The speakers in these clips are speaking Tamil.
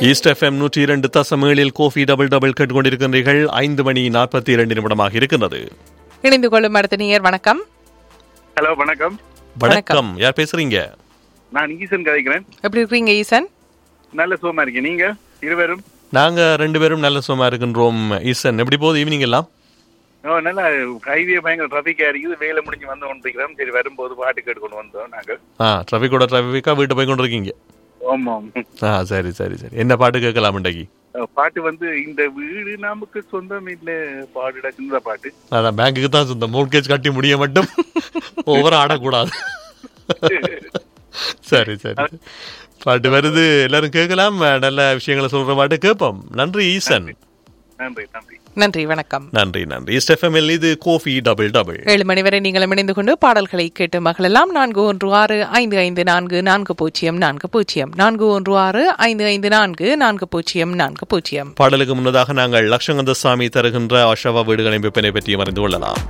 ஈஸ்ட் எஃப்எம் நூற்றி இரண்டு தசம் ஏழில் கோஃபி டபுள் டபுள் கேட்டுக்கொண்டிருக்கின்றீர்கள் ஐந்து மணி நாற்பத்தி இரண்டு நிமிடமாக இருக்கின்றது இணைந்து கொள்ளும் அடுத்த நேயர் வணக்கம் ஹலோ வணக்கம் வணக்கம் யார் பேசுறீங்க நான் ஈசன் கதைக்கிறேன் எப்படி இருக்கீங்க ஈசன் நல்ல சுகமா இருக்கேன் நீங்க இருவரும் நாங்க ரெண்டு பேரும் நல்ல சும்மா இருக்கின்றோம் ஈசன் எப்படி போகுது ஈவினிங் எல்லாம் ஓ நல்லா ஹைவே பயங்கர டிராஃபிக்கா இருக்குது வேலை முடிஞ்சு வந்து கொண்டிருக்கிறோம் சரி வரும்போது பாட்டு கேட்டுக்கொண்டு வந்தோம் நாங்கள் ஆ டிராஃபிக்கோட டிராஃபிக்கா வீட்டு போய் கொண்டு இருக்கீங்க ஆமாம் ஆ சரி சரி சரி என்ன பாட்டு கேட்கலாம் இன்றைக்கு அஹ் பாட்டு வந்து இந்த வீடு நமக்கு சொந்தம் இல்ல பாடுடா சின்ன பாட்டு அதான் பேங்குக்கு தான் சொந்தம் மோர்கேஜ் கட்டி முடிய மட்டும் ஓவரா ஆடக்கூடாது சரி சரி பாட்டு வருது எல்லாரும் கேட்கலாம் நல்ல விஷயங்களை சொல்ற பாட்டு கேட்போம் நன்றி ஈசன் நன்றி நன்றி நன்றி வணக்கம் நன்றி நன்றி ஸ்டெஃபமில் இது கோஃபி டபுள் டபுள் ஏழு மணி வரை நீங்கள் இணைந்து கொண்டு பாடல்களை கேட்டு மகளெல்லாம் நான்கு ஒன்று ஆறு ஐந்து ஐந்து நான்கு நான்கு பூஜ்ஜியம் நான்கு பூஜ்ஜியம் நான்கு ஒன்று ஆறு ஐந்து ஐந்து நான்கு நான்கு பூஜ்ஜியம் நான்கு பூஜ்ஜியம் பாடலுக்கு முன்னதாக நாங்கள் லட்சங்கந்த சாமி தருகின்ற ஆஷாவா வீடுகளின் விற்பனை பற்றியும் அறிந்து கொள்ளலாம்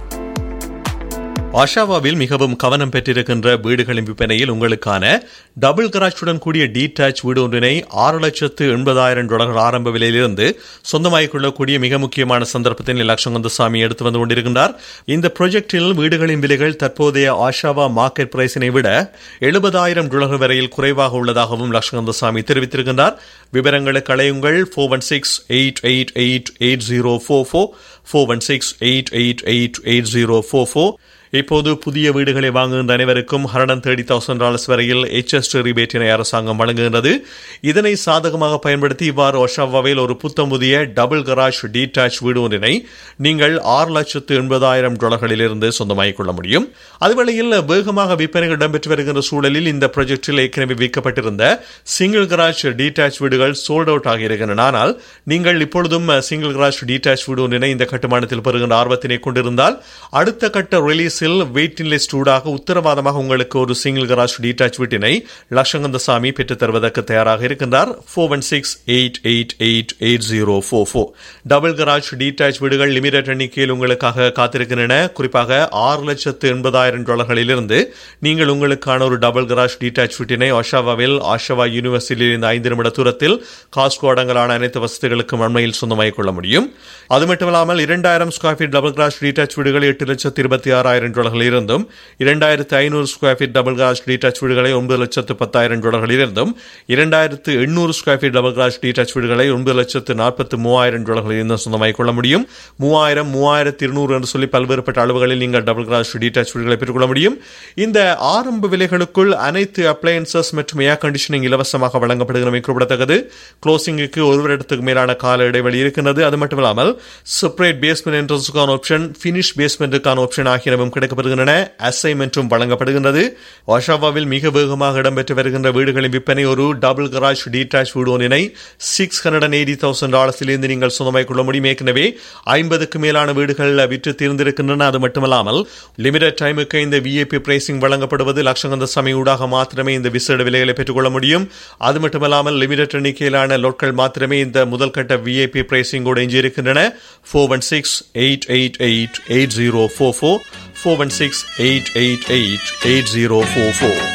ஆஷாவாவில் மிகவும் கவனம் பெற்றிருக்கின்ற வீடுகளின் விற்பனையில் உங்களுக்கான டபுள் கராஜுடன் கூடிய டீடாச் வீடு ஒன்றினை ஆறு லட்சத்து எண்பதாயிரம் டாலர் ஆரம்ப விலையிலிருந்து சொந்தமாகிக் கொள்ளக்கூடிய மிக முக்கியமான சந்தர்ப்பத்தில் லட்சங்கந்த சாமி எடுத்து வந்து கொண்டிருக்கின்றார் இந்த ப்ராஜெக்டில் வீடுகளின் விலைகள் தற்போதைய ஆஷாவா மார்க்கெட் பிரைஸினை விட எழுபதாயிரம் டாலர் வரையில் குறைவாக உள்ளதாகவும் லட்சங்கந்த சாமி தெரிவித்திருக்கின்றார் விவரங்களுக்கு அலையுங்கள் four one six eight eight eight eight zero four four four one six eight eight eight eight zero four four இப்போது புதிய வீடுகளை வாங்குகின்ற அனைவருக்கும் ஹண்ட்ரட் தேர்ட்டி தௌசண்ட் டாலர்ஸ் வரையில் எச்எஸ்டி ரிபேட்டினை அரசாங்கம் வழங்குகின்றது இதனை சாதகமாக பயன்படுத்தி இவ்வாறு ஒஷாவாவில் ஒரு புத்தம் புதிய டபுள் கராஜ் டீடாச் வீடு ஒன்றினை நீங்கள் ஆறு லட்சத்து எண்பதாயிரம் டாலர்களிலிருந்து சொந்தமாகிக் கொள்ள முடியும் அதுவேளையில் வேகமாக விற்பனைகள் இடம்பெற்று வருகின்ற சூழலில் இந்த ப்ராஜெக்டில் ஏற்கனவே விற்கப்பட்டிருந்த சிங்கிள் கராஜ் டீடாச் வீடுகள் சோல்ட் அவுட் ஆகியிருக்கின்றன ஆனால் நீங்கள் இப்பொழுதும் சிங்கிள் கராஜ் டீடாச் வீடு ஒன்றினை இந்த கட்டுமானத்தில் பெறுகின்ற ஆர்வத்தினை கொண்டிருந்தால் அடுத்த கட்ட ரிலீஸ் ரிலீஸில் வெயிட்டிங் லிஸ்ட் ஊடாக உத்தரவாதமாக உங்களுக்கு ஒரு சிங்கிள் கராஜ் டீடாச் வீட்டினை லட்சங்கந்த சாமி பெற்றுத் தருவதற்கு தயாராக இருக்கின்றார் four one six eight eight eight eight zero four four double garage detach வீடுகள் லிமிடெட் எண்ணிக்கையில் உங்களுக்காக காத்திருக்கின்றன குறிப்பாக ஆறு லட்சத்து எண்பதாயிரம் டாலர்களிலிருந்து நீங்கள் உங்களுக்கான ஒரு டபுள் கராஜ் டீடாச் வீட்டினை ஒஷாவாவில் ஆஷாவா யூனிவர்சிட்டியில் இந்த ஐந்து நிமிட தூரத்தில் காஸ்கோ அடங்கலான அனைத்து வசதிகளுக்கும் அண்மையில் சொந்தமாகிக் கொள்ள முடியும் அது மட்டுமில்லாமல் இரண்டாயிரம் square feet double garage detach வீடுகள் எட்டு லட்சத்து இருபத்தி ஆறாயிரம் டாலர்கள் இருந்தும் இரண்டாயிரத்து ஐநூறு square feet double garage detach வீடுகளை ஒன்பது லட்சத்து பத்தாயிரம் டாலர்களில் இருந்தும் இரண்டாயிரத்து எண்ணூறு square feet double garage detach வீடுகளை ஒன்பது லட்சத்து நாற்பத்து மூவாயிரம் டாலர்களில் இருந்தும் சொந்தமாகிக் கொள்ள முடியும் மூவாயிரம் மூவாயிரத்து இருநூறு என்று சொல்லி பல்வேறுபட்ட அளவுகளில் நீங்கள் டபுள் கிராஸ் டீடாச் வீடுகளை பெற்றுக்கொள்ள முடியும் இந்த ஆரம்ப விலைகளுக்குள் அனைத்து அப்ளையன்சஸ் மற்றும் ஏர் கண்டிஷனிங் இலவசமாக வழங்கப்படுகிற குறிப்பிடத்தக்கது க்ளோசிங்குக்கு ஒரு வருடத்துக்கு மேலான கால இடைவெளி இருக்கின்றது அது மட்டுமில்லாமல் செப்பரேட் பேஸ்மெண்ட் என்ட்ரன்ஸுக்கான ஆப்ஷன் ஃபினிஷ் பேஸ்மெண்ட்டுக்கான ஆப்ஷன் ஆகியனவும் கிடைக்கப்படுகின்றன அசைன்மெண்ட்டும் வழங்கப்படுகின்றது ஒஷாவாவில் மிக வேகமாக இடம்பெற்று வருகின்ற வீடுகளின் விற்பனை ஒரு டபுள் கராஜ் டீடாச் வீடு ஒன்றினை six hundred and eighty thousand டாலர்ஸிலிருந்து நீங்கள் சொந்தமாய் கொள்ள முடியும் ஏற்கனவே ஐம்பதுக்கு மேலான வீடுகள் விற்று தீர்ந்திருக்கின்றன அது மட்டுமல்லாமல் லிமிடெட் டைமுக்கு இந்த விஏபி பிரைசிங் வழங்கப்படுவது லட்சங்கந்த சமயூடாக மாத்திரமே இந்த விசேட விலைகளை பெற்றுக்கொள்ள முடியும் அது மட்டுமல்லாமல் லிமிடெட் எண்ணிக்கையிலான லோட்கள் மாத்திரமே இந்த முதல் கட்ட விஏபி பிரைசிங்கோடு எஞ்சியிருக்கின்றன four one six eight eight eight eight zero four four four one six eight eight eight eight zero four four